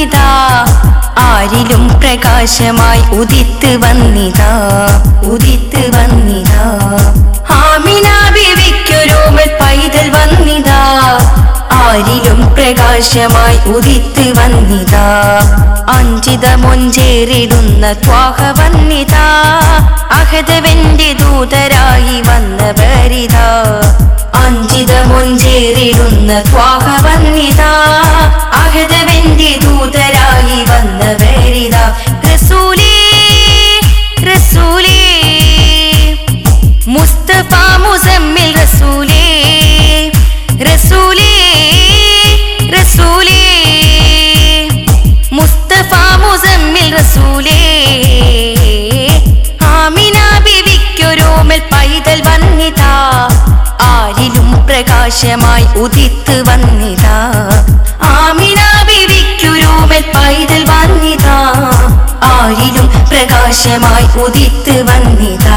വന്നിതാ ആരിലും പ്രകാശമായി ഉദിത്ത് വന്നിതാ ഉദിത്ത് വന്നിതാ ആമിന ബിവിക്കൊരോമൽ പൈതൽ വന്നിതാ ആരിലും പ്രകാശമായി ഉദിത്ത് വന്നിതാ അഞ്ചിത മൊഞ്ചേറിടുന്ന ത്വാഹ വന്നിതാ അഹദവന്റെ ദൂതരായി വന്നവരിതാ അഞ്ചിത മൊഞ്ചേറിടുന്ന ത്വാഹ വന്നിതാ അഹദവന്റെ ദൂതരായി വന്നവരിതാ റസൂലേ റസൂലേ മുസ്തഫ മുസമ്മിൽ റസൂലേ റസൂലേ റസൂലേ മുസ്തഫ മുസമ്മിൽ റസൂലേ ആമിന ബിവിക്കൊരോമൽ പൈതൽ വന്നിതാ ആരിലും പ്രകാശമായി ഉദിത്ത് വന്നിതാ ആമിന ബിവിക്കൊരോമൽ പൈതൽ വന്നിതാ ആരിലും പ്രകാശമായി ഉദിത്ത് വന്നിതാ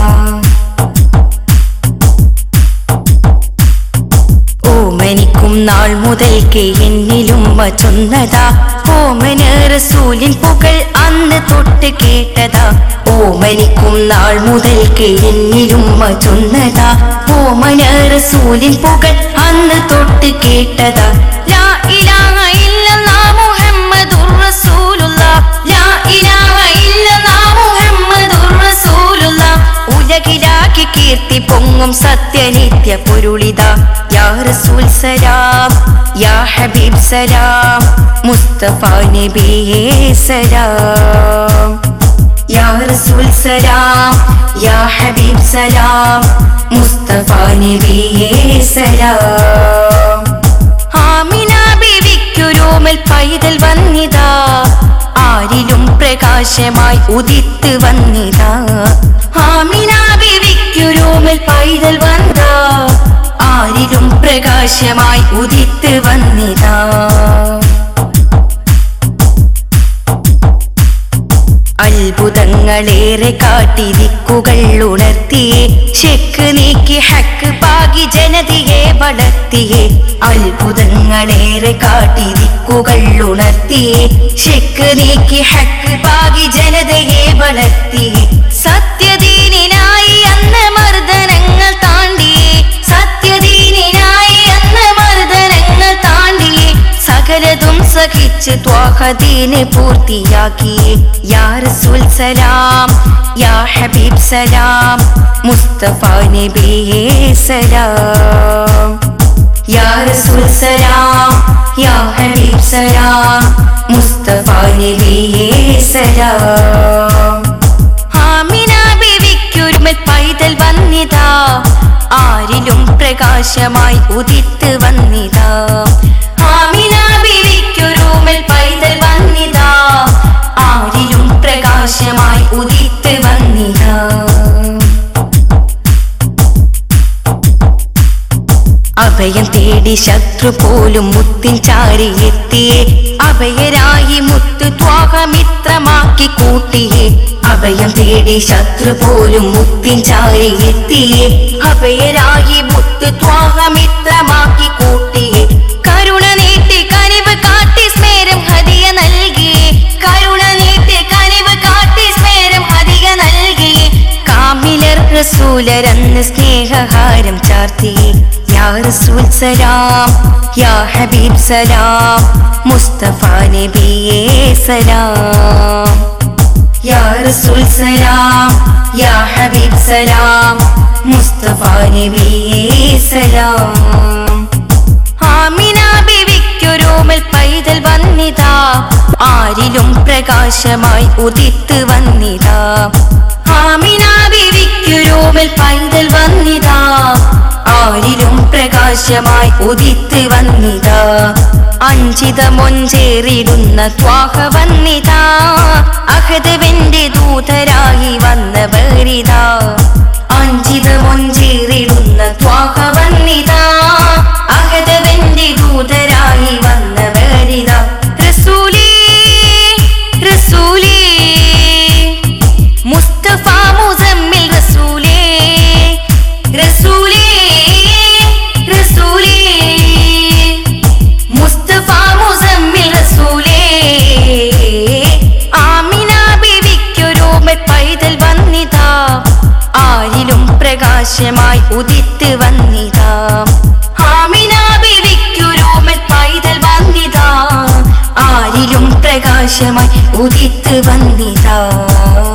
ഓമനിക്കും നാൾ മുതൽക്ക് എന്നിലും വചൊന്നതാ ഓമന റസൂലിൻ പുകൾ അന്ന് തൊട്ട് കേട്ടതാ ഓമനിക്കും നാൾ മുതൽക്ക് എന്നിലും വചൊന്നതാ ഓമന റസൂലിൻ പുകൾ അന്ന് തൊട്ട് കേട്ടതാ ലാ ഇലാഹ ഇല്ലല്ലാഹ് മുഹമ്മദുർ റസൂലുള്ളാഹ് ലാ ഇലാഹ ഇല്ലല്ലാഹ് മുഹമ്മദുർ റസൂലുള്ളാഹ് ഉലകിലാക്കി കീർത്തി പൊങ്ങും സത്യനിത്യ പൊരുളിത യാ റസൂൽ സലാം യാ ഹബീബ് സലാം മുസ്തഫ നബിയേ സലാം യാ റസൂൽ സലാം യാ ഹബീബ് സലാം മുസ്തഫ നബിയേ സലാം ആമിന ബിവിക്കൊരോമൽ പൈതൽ വന്നിതാ ആരിലും പ്രകാശമായി ഉദിത്ത് വന്നിതാ ആമിന ബിവിക്കൊരോമൽ പൈതൽ വന്നാ ആരിലും പ്രകാശമായി ഉദിത്ത് വന്നിതാ അത്ഭുതങ്ങളേറെ കാട്ടി ദിക്കുകൾ ഉണർത്തിയേ ഷെക്ക് നീക്കി ഹക്ക് പാകി ജനതയെ വളർത്തിയേ അത്ഭുതങ്ങളേറെ കാട്ടി ദിക്കുകൾ ഉണർത്തിയേ ഷെക്ക് നീക്കി ഹക്ക് പാകി ജനതയെ വളർത്തിയേ സത്യദീനിനായി അന്ന് മർദ്ദനങ്ങൾ താണ്ടിയേ സത്യദീനിനായി അന്ന് മർദ്ദനങ്ങൾ താണ്ടിയേ സകലതും സഹിച്ച് ത്വാഹദീനെ പൂർത്തിയാക്കിയേ യാ റസൂൽ സലാം യാ ഹബീബ് സലാം മുസ്തഫ നബിയേ സലാം യാ റസൂൽ സലാം യാ ഹബീബ് സലാം മുസ്തഫ നബിയേ സലാം ആമിന ബിവിക്കൊരുമൽ പൈതൽ വന്നിതാ ആരിലും പ്രകാശമായി ഉദിത്ത് വന്നിതാ ആമിന ബിവിക്കൊരുമൽ പൈതൽ വന്നിതാ ആരിലും പ്രകാശമായി ഉദിത്ത് വന്നിതാ അഭയം തേടി ശത്രു പോലും മുത്തിൻ ചാരി എത്തിയേ അഭയരായി മുത്തു ത്വാഹമിത്രമാക്കി കൂട്ടിയേ അഭയം തേടി ശത്രു പോലും മുത്തിൻ ചാരി എത്തിയേ അഭയരായി മുത്തു ത്വാഹമിത്രമാക്കി കൂട്ടിയേ കരുണ നീട്ടി കനിവ് കാട്ടി സ്മേരം ഹതിയ നൽകിയേ കരുണ നീട്ടി കനിവ് കാട്ടി സ്മേരം ഹതിയ നൽകിയേ കാമിലർ റസൂലരന്ന് സ്നേഹഹാരം ചാർത്തിയേ യാ റസൂൽ സലാം യാ ഹബീബ് സലാം മുസ്തഫ നബിയേ സലാം യാ റസൂൽ സലാം യാ ഹബീബ് സലാം മുസ്തഫ നബിയേ സലാം ആമിന ബിവിക്കൊരോമൽ പൈതൽ വന്നിതാ ആരിലും പ്രകാശമായി ഉദിത്ത് വന്നിതാ ആമിന ബിവിക്കൊരോമൽ പൈതൽ വന്നിതാ ആരിലും പ്രകാശമായി ഉദിത്ത് വന്നിതാ അഞ്ചിത മൊഞ്ചേറിടുന്ന ത്വാഹ വന്നിതാ അഹദവന്റെ ദൂതരായി വന്നവരിതാ അഞ്ചിത മൊഞ്ചേറിടുന്ന ത്വാഹ വന്നിതാ അഹദവന്റെ ദൂതരായി വന്നവരിതാ റസൂലേ റസൂലേ മുസ്തഫ മുസമ്മിൽ റസൂലേ റസൂലേ റസൂലേ മുസ്തഫ മുസമ്മിൽ റസൂലേ പ്രകാശമായി ഉദിത്ത് വന്നിതാ ആമിന ബിവിക്കൊരുമൽ പൈതൽ വന്നിതാ ആരിലും പ്രകാശമായി ഉദിത്ത് വന്നിതാ